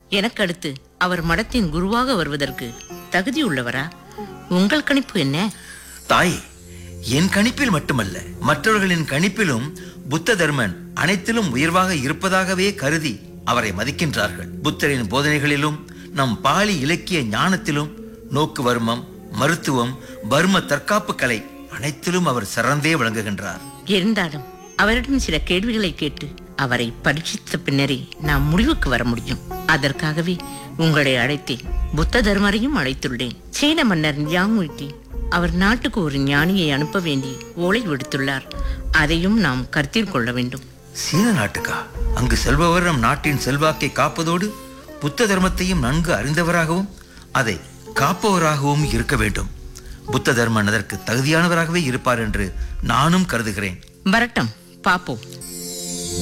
எனக்கு அடுத்து அவர் மடத்தின் குருவாக வருவதற்கு தகுதியுள்ளவரா உங்கள் கணிப்பு என்ன தாயே என் கணிப்பில் மட்டுமல்ல மற்றவர்களின் கணிப்பிலும் புத்த தர்மன் அனைத்திலும் உயர்வாக இருப்பதாகவே கருதி அவரை மதிக்கின்றார்கள் புத்தரின் போதனைகளிலும் நம் பாலி இலக்கிய ஞானத்திலும் நோக்கு வர்மம் மருத்துவம் பர்ம தற்காப்பு கலை அனைத்திலும் அவர் சிறந்தே விளங்குகின்றார் இருந்தாலும் அவரிடம் சில கேள்விகளை கேட்டு அவரை பரீட்சித்த பின்னரே நாம் முடிவுக்கு வர முடியும் அதற்காகவே உங்களை அழைத்தேன் புத்த தர்மரையும் அழைத்துள்ளேன் சீன மன்னர் யாங்குயிட்டி அவர் நாட்டுக்கு ஒரு ஞானியை அனுப்ப வேண்டி ஓலை விடுத்துள்ளார் அதையும் நாம் கருத்தில் கொள்ள வேண்டும் சீன நாட்டுக்கா அங்கு செல்பவர் நம் நாட்டின் செல்வாக்கை காப்பதோடு புத்த தர்மத்தையும் நன்கு அறிந்தவராகவும் அதை காப்பவராகவும் இருக்க வேண்டும் புத்த தர்மன் அதற்கு தகுதியானவராகவே இருப்பார் என்று நானும் கருதுகிறேன் வரட்டும் பாப்போம்